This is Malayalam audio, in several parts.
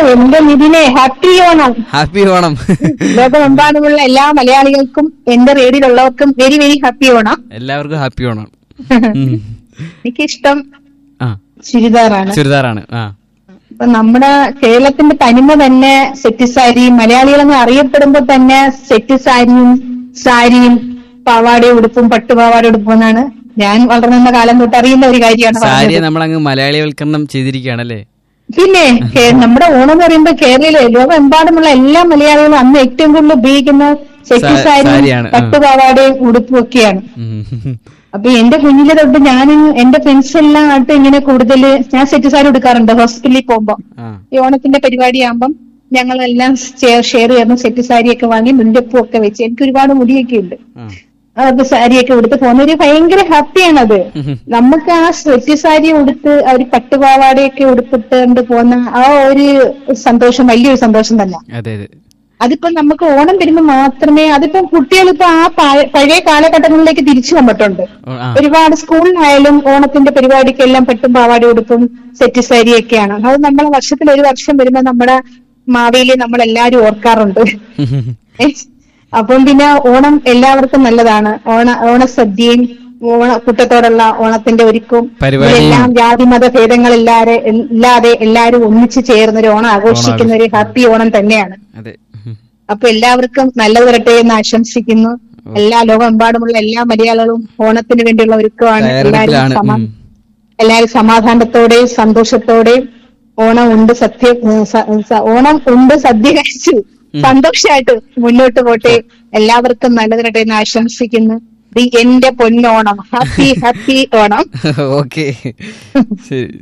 എന്റെ നിതിനെ ഹാപ്പി ഓണം ഹാപ്പി ഓണം ലോകമെമ്പാടുമുള്ള എല്ലാ മലയാളികൾക്കും എന്റെ റേഡിയിലുള്ളവർക്കും വെരി വെരി ഹാപ്പി ഓണം എല്ലാവർക്കും ഹാപ്പി ഓണം ഉം. എനിക്കിഷ്ടം ആ ചുരിദാറാണ് ചുരിദാറാണ് ആ അപ്പൊ നമ്മുടെ കേരളത്തിന്റെ തനിമ തന്നെ സെറ്റ് സാരി മലയാളികളെന്ന് അറിയപ്പെടുമ്പോ തന്നെ സെറ്റ് സാരിയും സാരിയും പാവാടയും ഉടുപ്പും പട്ടുപാവാട ഉടുപ്പും എന്നാണ് ഞാൻ വളർന്ന കാലം തൊട്ട് അറിയുന്ന ഒരു കാര്യമാണ് സാരിയെ പറഞ്ഞത്. നമ്മളങ്ങ് മലയാളിവൽക്കരണം ചെയ്തിരിക്കുകയാണല്ലേ പിന്നെ കേ- നമ്മുടെ ഓണം എന്ന് പറയുമ്പോ കേരളയിലെ ലോകമെമ്പാടുമുള്ള എല്ലാ മലയാളികളും അന്ന് ഏറ്റവും കൂടുതൽ ഉപയോഗിക്കുന്ന സെറ്റ് സാ- സാരിയും സാരിയാണ്, ആ. പട്ടുപാവാടയും ഉടുപ്പും ഒക്കെയാണ് ഉം. അപ്പൊ എന്റെ കുഞ്ഞിലെ തൊട്ട് ഞാൻ എന്റെ ഫ്രണ്ട്സ് എല്ലാം ആയിട്ട് ഇങ്ങനെ കൂടുതൽ ഞാൻ സെറ്റ് സാരി എടുക്കാറുണ്ട് ഹോസ്പിറ്റലിൽ പോകുമ്പോ ആ ഈ ഓണത്തിന്റെ പരിപാടിയാകുമ്പം ഞങ്ങളെല്ലാം ഷെയർ ചേർന്ന് സെറ്റ് സാരിയൊക്കെ വാങ്ങി മുണ്ടപ്പൂ ഒക്കെ വെച്ച് എനിക്ക് ഒരുപാട് മുടിയൊക്കെ ഉണ്ട് ആ അത് സാരിയൊക്കെ ഉടുത്ത് പോകുന്ന ഒരു ഭയങ്കര ഹാപ്പിയാണത് നമുക്ക് ആ സെറ്റ് സാരി ഉടുത്ത് ആ ഒരു പട്ടുപാവാടയൊക്കെ ഉടുപ്പിട്ടുകൊണ്ട് പോകുന്ന ആ ഒരു സന്തോഷം വലിയൊരു സന്തോഷം തന്നെ അതെ അതെ അതിപ്പോ നമുക്ക് ഓണം വരുമ്പോൾ മാത്രമേ അതിപ്പം കുട്ടികൾ ഇപ്പൊ ആ പഴ- പഴയ കാലഘട്ടങ്ങളിലേക്ക് തിരിച്ചു വന്നിട്ടുണ്ട് ഓ, ആ ഒരുപാട് സ്കൂളിലായാലും ഓണത്തിന്റെ പരിപാടിക്കെല്ലാം പെട്ടും പാവാടി ഉടുപ്പും സെറ്റ് സാരിയൊക്കെയാണ് അത് നമ്മളെ വർഷത്തിൽ ഒരു വർഷം വരുമ്പോൾ നമ്മുടെ മാവേലി നമ്മൾ എല്ലാരും ഓർക്കാറുണ്ട് ഏ? അപ്പം പിന്നെ ഓണം എല്ലാവർക്കും നല്ലതാണ് ഓണ ഓണസദ്യയും ഓണ കൂട്ടത്തോടുള്ള ഓണത്തിന്റെ ഒരുക്കും പരിപാടിയും. ഇതെല്ലാം ജാതി മത ഭേദങ്ങളില്ലാതെ ഇല്ലാതെ എല്ലാരും ഒന്നിച്ചു ചേർന്ന് ഒരു ഓണം ആഘോഷിക്കുന്ന ഒരു ഹാപ്പി ഓണം തന്നെയാണ് അതെ ഉം. അപ്പൊ എല്ലാവർക്കും നല്ലത് വരട്ടെ എന്ന് ആശംസിക്കുന്നു എല്ലാ ലോകമെമ്പാടുമുള്ള എല്ലാ മലയാളികളും ഓണത്തിന് വേണ്ടിയുള്ള ഒരുക്കമാണ് എല്ലാവരും തയ്യാറെടുപ്പിലാണ് സമ ഉം. എല്ലാവരും സമാധാനത്തോടെയും സന്തോഷത്തോടെയും ഓണം ഉണ്ട് സത്യ ഉം, സ- സ- ഓണം ഉണ്ട് സദ്യ കഴിച്ചു സന്തോഷമായിട്ട് മുന്നോട്ട് പോട്ടെ എല്ലാവർക്കും നല്ലത് വരട്ടെ എന്ന് ആശംസിക്കുന്നു ദി എന്റെ പൊന്നോണം ഹാപ്പി ഹാപ്പി ഓണം ഓക്കെ ശരി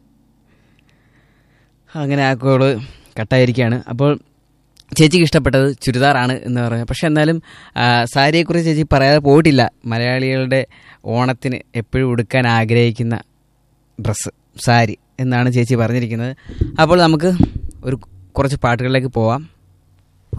അങ്ങനെ ആ കോള് കട്ടായിരിക്കുകയാണ് അപ്പോൾ ചേച്ചിക്ക് ഇഷ്ടപ്പെട്ടത് ചുരിദാറാണ് എന്ന് പറയാം പക്ഷെ എന്നാലും ആ, സാരിയെക്കുറിച്ച് ചേച്ചി പറയാതെ പോയിട്ടില്ല മലയാളികളുടെ ഓണത്തിന് എപ്പോഴും ഉടുക്കാൻ ആഗ്രഹിക്കുന്ന ഡ്രസ്സ് സാരി എന്നാണ് ചേച്ചി പറഞ്ഞിരിക്കുന്നത് അപ്പോൾ നമുക്ക് ഒരു കുറച്ച് പാട്ടുകളിലേക്ക് പോവാം